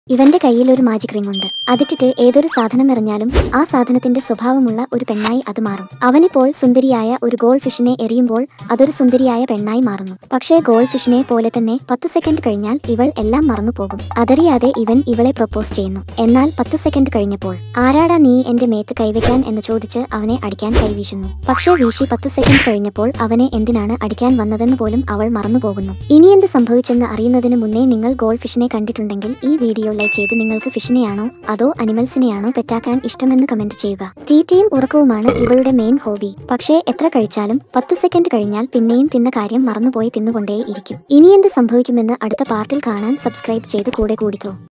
ഇവന്റെ കയ്യിൽ ഒരു മാജിക് റിംഗ് ഉണ്ട് അതിട്ടിട്ട് ഏതൊരു സാധനം എറിഞ്ഞാലും ആ സാധനത്തിന്റെ സ്വഭാവമുള്ള ഒരു പെണ്ണായി അത് മാറും അവനിപ്പോൾ സുന്ദരിയായ ഒരു ഗോൾഡ് ഫിഷിനെ എറിയുമ്പോൾ അതൊരു സുന്ദരിയായ പെണ്ണായി മാറുന്നു പക്ഷേ ഗോൾഡ് ഫിഷിനെ പോലെ തന്നെ പത്ത് സെക്കൻഡ് കഴിഞ്ഞാൽ ഇവൾ എല്ലാം മറന്നു പോകും അതറിയാതെ ഇവൻ ഇവളെ പ്രപ്പോസ് ചെയ്യുന്നു എന്നാൽ പത്ത് സെക്കൻഡ് കഴിഞ്ഞപ്പോൾ ആരാടാ നീ എന്റെ മേത്ത് കൈവയ്ക്കാൻ എന്ന് ചോദിച്ച് അവനെ അടിക്കാൻ കൈവീശുന്നു പക്ഷേ വീശി പത്ത് സെക്കൻഡ് കഴിഞ്ഞപ്പോൾ അവനെ എന്തിനാണ് അടിക്കാൻ വന്നതെന്ന് പോലും അവൾ മറന്നു പോകുന്നു ഇനി എന്ത് സംഭവിച്ചെന്ന് അറിയുന്നതിന് മുന്നേ നിങ്ങൾ ഗോൾഡ് ഫിഷിനെ കണ്ടിട്ടുണ്ടെങ്കിൽ ഈ വീഡിയോ ലൈക്ക് ചെയ്ത് നിങ്ങൾക്ക് ഫിഷിനെയാണോ അതോ അനിമൽസിനെയാണോ പെറ്റാക്കാൻ ഇഷ്ടമെന്ന് കമന്റ് ചെയ്യുക തീറ്റയും ഉറക്കവുമാണ് ഇവളുടെ മെയിൻ ഹോബി പക്ഷേ എത്ര കഴിച്ചാലും പത്ത് സെക്കൻഡ് കഴിഞ്ഞാൽ പിന്നെയും തിന്ന കാര്യം മറന്നുപോയി തിന്നുകൊണ്ടേ ഇരിക്കും ഇനി എന്ത് സംഭവിക്കുമെന്ന് അടുത്ത പാർട്ടിൽ കാണാൻ സബ്സ്ക്രൈബ് ചെയ്ത് കൂടെ കൂടിക്കോ